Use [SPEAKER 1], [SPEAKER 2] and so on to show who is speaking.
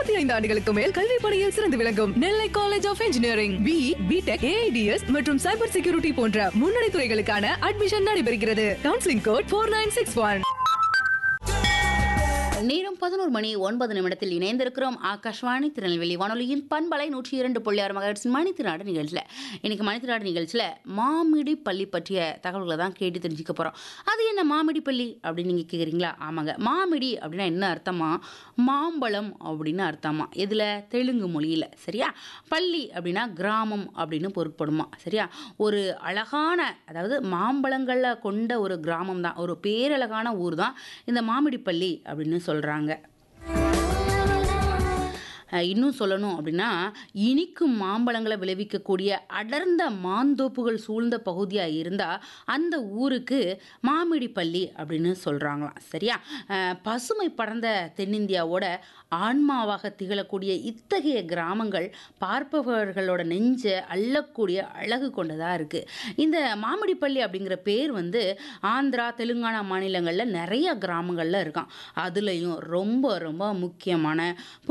[SPEAKER 1] முப்பத்தி ஐந்து ஆண்டுகளுக்கு மேல் கல்வி பணியில் சிறந்து விளங்கும் Nellai college of engineering B BTech AI DS மற்றும் சைபர் செக்யூரிட்டி போன்ற முன்னணி துறைகளுக்கான அட்மிஷன் நடைபெறுகிறது counselling code four nine six one
[SPEAKER 2] நேரம் பதினோரு மணி ஒன்பது நிமிடத்தில் இணைந்திருக்கிறோம் ஆகாஷ்வாணி திருநெல்வேலி வானொலியின் பண்பலை நூற்றி இரண்டு புள்ளி ஆறு மகர்ஸ் மணித்திராடு நிகழ்ச்சியில் இன்னைக்கு மணித்திராடு நிகழ்ச்சியில் மாமிடி பள்ளி பற்றிய தகவல்களை தான் கேட்டு தெரிஞ்சுக்க போகிறோம் அது என்ன மாமிடி பள்ளி அப்படின்னு நீங்கள் கேட்குறீங்களா ஆமாங்க மாமிடி அப்படின்னா என்ன அர்த்தமா மாம்பழம் அப்படின்னு அர்த்தமா இதில் தெலுங்கு மொழியில் சரியா பள்ளி அப்படின்னா கிராமம் அப்படின்னு பொருட்படுமா சரியா ஒரு அழகான அதாவது மாம்பழங்களை கொண்ட ஒரு கிராமம் தான் ஒரு பேரழகான ஊர் தான் இந்த மாமிடிப்பள்ளி அப்படின்னு சொல்கிறாங்க அஹ் இன்னும் சொல்லணும் அப்படின்னா இனிக்கும் மாம்பழங்களை விளைவிக்கக்கூடிய அடர்ந்த மாந்தோப்புகள் சூழ்ந்த பகுதியாக இருந்தால் அந்த ஊருக்கு மாமிடிப்பள்ளி அப்படின்னு சொல்கிறாங்களாம் சரியா அஹ் பசுமை படர்ந்த தென்னிந்தியாவோட ஆன்மாவாக திகழக்கூடிய இத்தகைய கிராமங்கள் பார்ப்பவர்களோட நெஞ்சை அள்ளக்கூடிய அழகு கொண்டதாக இருக்குது இந்த மாமிடிப்பள்ளி அப்படிங்கிற பேர் வந்து ஆந்திரா தெலுங்கானா மாநிலங்களில் நிறைய கிராமங்களில் இருக்கான் அதுலேயும் ரொம்ப ரொம்ப முக்கியமான